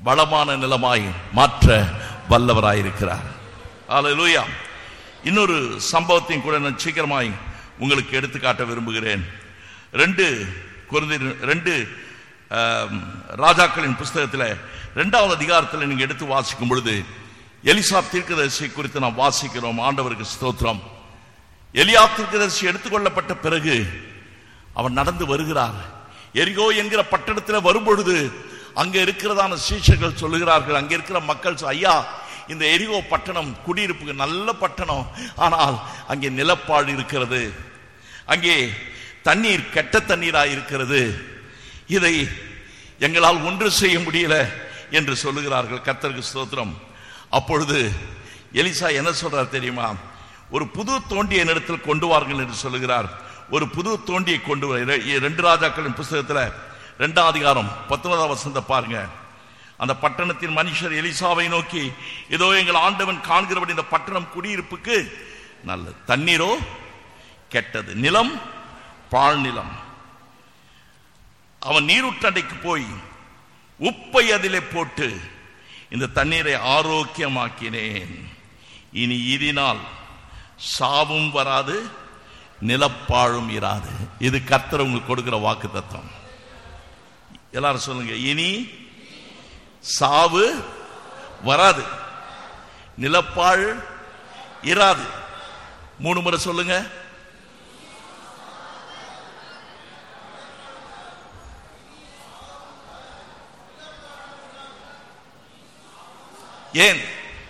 வளமான நிலமாய் மாற்ற வல்லவராயிருக்கிறார் அல்லேலூயா இன்னொரு சம்பவத்தையும் கூட நான் சீக்கிரமாய் உங்களுக்கு எடுத்துக்காட்ட விரும்புகிறேன் ரெண்டு குருந்தி ரெண்டு ஆம், ராஜாக்களின் புஸ்தகத்தில் ரெண்டாவது அதிகாரத்தில் நீங்க எடுத்து வாசிக்கும் பொழுது எலிசா தீர்க்கதரிசி குறித்து நாம் வாசிக்கிறோம் ஆண்டவருக்கு ஸ்தோத்திரம் எலியா தீர்க்கதரிசி எடுத்துக்கொள்ளப்பட்ட பிறகு அவன் நடந்து வருகிறார் எரிகோ என்கிற பட்டணத்தில் வரும்பொழுது அங்க இருக்கிறதான சீஷர்கள் சொல்லுகிறார்கள் அங்க இருக்கிற மக்கள் சொ- ஐயா இந்த எரிகோ பட்டணம் குடியிருப்புக்கு நல்ல பட்டணம் ஆனால் அங்கே நிலப்பாடு இருக்கிறது அங்கே தண்ணீர் கெட்ட தண்ணீராய் இருக்கிறது இதை எங்களால் ஒன்று செய்ய முடியல என்று சொல்லுகிறார்கள் கர்த்தருக்கு ஸ்தோத்திரம் அப்பொழுது எலிசா என்ன சொல்றார் தெரியுமா ஒரு புது தோண்டியை என்னிடத்தில் கொண்டு வாருங்கள் என்று சொல்லுகிறார் ஒரு புது தோண்டியை கொண்டு வர இர- ரெண்டு ராஜாக்களின் புஸ்தகத்துல ரெண்டாம் அதிகாரம் பத்தொன்பதாம் வசந்த பாருங்க அந்த பட்டணத்தின் மனுஷர் எலிசாவை நோக்கி இதோ எங்கள் ஆண்டவன் காண்கிறபடி இந்த பட்டணம் குடியிருப்புக்கு நல்லது தண்ணீரோ கெட்டது நிலம் பாழ் நிலம் அவன் நீருட்டண்டைக்கு போய் உப்பை அதிலே போட்டு இந்த தண்ணீரை ஆரோக்கியமாக்கினேன் இனி இதனால் சாவும் வராது நிலப்பாழும் இராது இது கர்த்தர் உங்களுக்கு கொடுக்கிற வாக்கு தத்துவம் எல்லாரும் சொல்லுங்க இனி சாவு வராது நிலப்பாழ் இராது மூணு முறை சொல்லுங்க ஏன்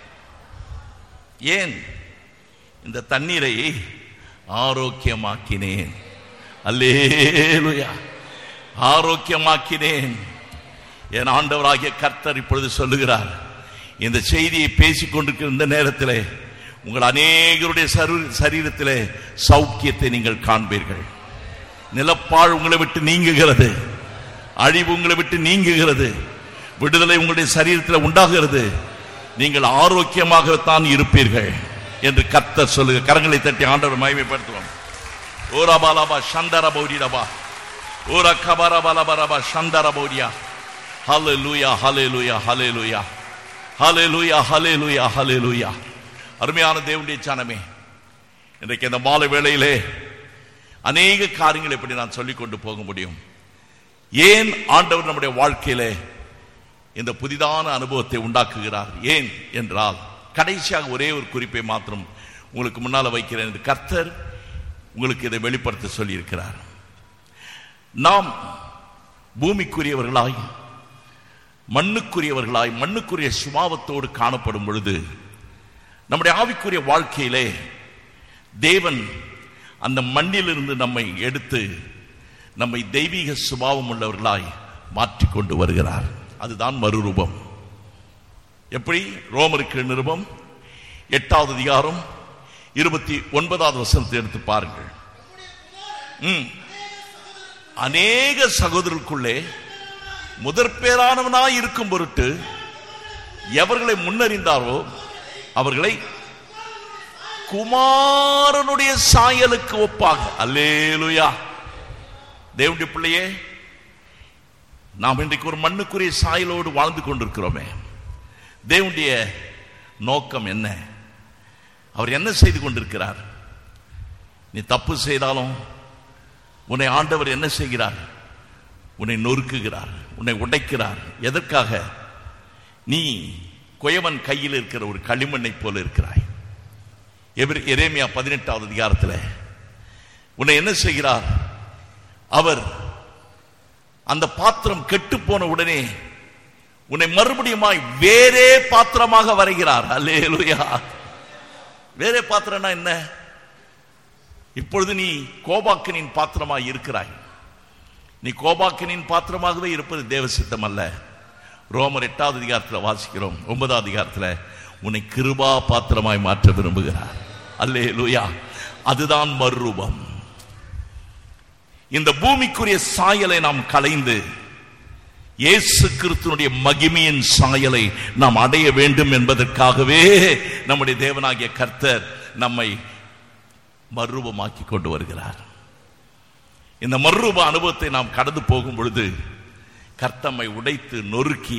ஏன் இந்த தண்ணீரை ஆரோக்கியமாக்கினேன் அல்லேலுயா ஆரோக்கியமாக்கினேன் என் ஆண்டவராகிய கர்த்தர் இப்பொழுது சொல்லுகிறார் இந்த செய்தியை பேசிக் கொண்டிருக்கிற இந்த நேரத்திலே உங்கள் அநேகருடைய சரு- சரீரத்திலே சௌக்கியத்தை நீங்கள் காண்பீர்கள் நிலப்பாழ் உங்களை விட்டு நீங்குகிறது அழிவு உங்களை விட்டு நீங்குகிறது விடுதலை உங்களுடைய சரீரத்தில் உண்டாகிறது நீங்கள் ஆரோக்கியமாகத்தான் இருப்பீர்கள் என்று கர்த்தர் சொல்லுங்க கரங்களை தட்டி ஆண்டவர் மகிமைப்படுத்துவோம் ஓரா பாலாபா சந்தர பௌரியபா ஓரா கபரா பாலபரபா சந்தர பௌரியா ஹலே லூயா ஹலே லூயா ஹலே லூயா ஹலே லூயா ஹலே லூயா ஹலே லூயா அருமையான தேவனுடைய சனமே இன்றைக்கு இந்த மாலை வேளையிலே அநேக காரியங்களை எப்படி நான் சொல்லிக் கொண்டு போக முடியும் ஏன் ஆண்டவர் நம்முடைய வாழ்க்கையிலே இந்த புதிதான அனுபவத்தை உண்டாக்குகிறார் ஏன் என்றால் கடைசியாக ஒரே ஒரு குறிப்பை மாத்திரம் உங்களுக்கு முன்னால வைக்கிறேன் என்று கர்த்தர் உங்களுக்கு இதை வெளிப்படுத்த சொல்லியிருக்கிறார் நாம் பூமிக்குரியவர்களாய் மண்ணுக்குரியவர்களாய் மண்ணுக்குரிய சுபாவத்தோடு காணப்படும் பொழுது நம்முடைய ஆவிக்குரிய வாழ்க்கையிலே தேவன் அந்த மண்ணிலிருந்து நம்மை எடுத்து நம்மை தெய்வீக சுபாவம் உள்ளவர்களாய் மாற்றிக்கொண்டு வருகிறார் அதுதான் மறுரூபம் எப்படி ரோமருக்கு நிருபம் எட்டாவது அதிகாரம் இருபத்தி ஒன்பதாவது வசனத்தை எடுத்து பாருங்கள் ம். அநேக சகோதரருக்குள்ளே முதற் பேரானவனாய் இருக்கும் பொருட்டு எவர்களை முன்னறிந்தாரோ அவர்களை குமாரனுடைய சாயலுக்கு ஒப்பாக அல்லேலுயா தேவனுடைய பிள்ளையே நாம் இன்றைக்கு ஒரு மண்ணுக்குரிய சாயலோடு வாழ்ந்து கொண்டிருக்கிறோமே தேவனுடைய நோக்கம் என்ன அவர் என்ன செய்து கொண்டிருக்கிறார் நீ தப்பு செய்தாலும் உன்னை ஆண்டவர் என்ன செய்கிறார் உன்னை நொறுக்குகிறார் உன்னை உடைக்கிறார் எதற்காக நீ குயவன் கையில் இருக்கிற ஒரு களிமண்ணை போல இருக்கிறாய் எபிர- எரேமியா பதினெட்டாவது அதிகாரத்தில் உன்னை என்ன செய்கிறார் அவர் அந்த பாத்திரம் கெட்டு போன உடனே உன்னை மறுபடியுமாய் வேறே பாத்திரமாக வரைகிறார் அல்லேலூயா வேறே பாத்திரம்னா என்ன இப்பொழுது நீ கோபாக்கனின் பாத்திரமாய் இருக்கிறாய் நீ கோபாக்கனின் பாத்திரமாகவே இருப்பது தேவ சித்தம் அல்ல ரோமர் எட்டாவது அதிகாரத்தில் வாசிக்கிறோம் ஒன்பதாவது அதிகாரத்தில் உன்னை கிருபா பாத்திரமாய் மாற்ற விரும்புகிறார் அல்லே லூயா அதுதான் மறுரூபம் இந்த பூமிக்குரிய சாயலை நாம் களைந்து இயேசு கிறிஸ்துனுடைய மகிமையின் சாயலை நாம் அடைய வேண்டும் என்பதற்காகவே நம்முடைய தேவனாகிய கர்த்தர் நம்மை மறுரூபமாக்கி கொண்டு வருகிறார் இந்த மறுரூப அனுபவத்தை நாம் கடந்து போகும் பொழுது கர்த்தம்மை உடைத்து நொறுக்கி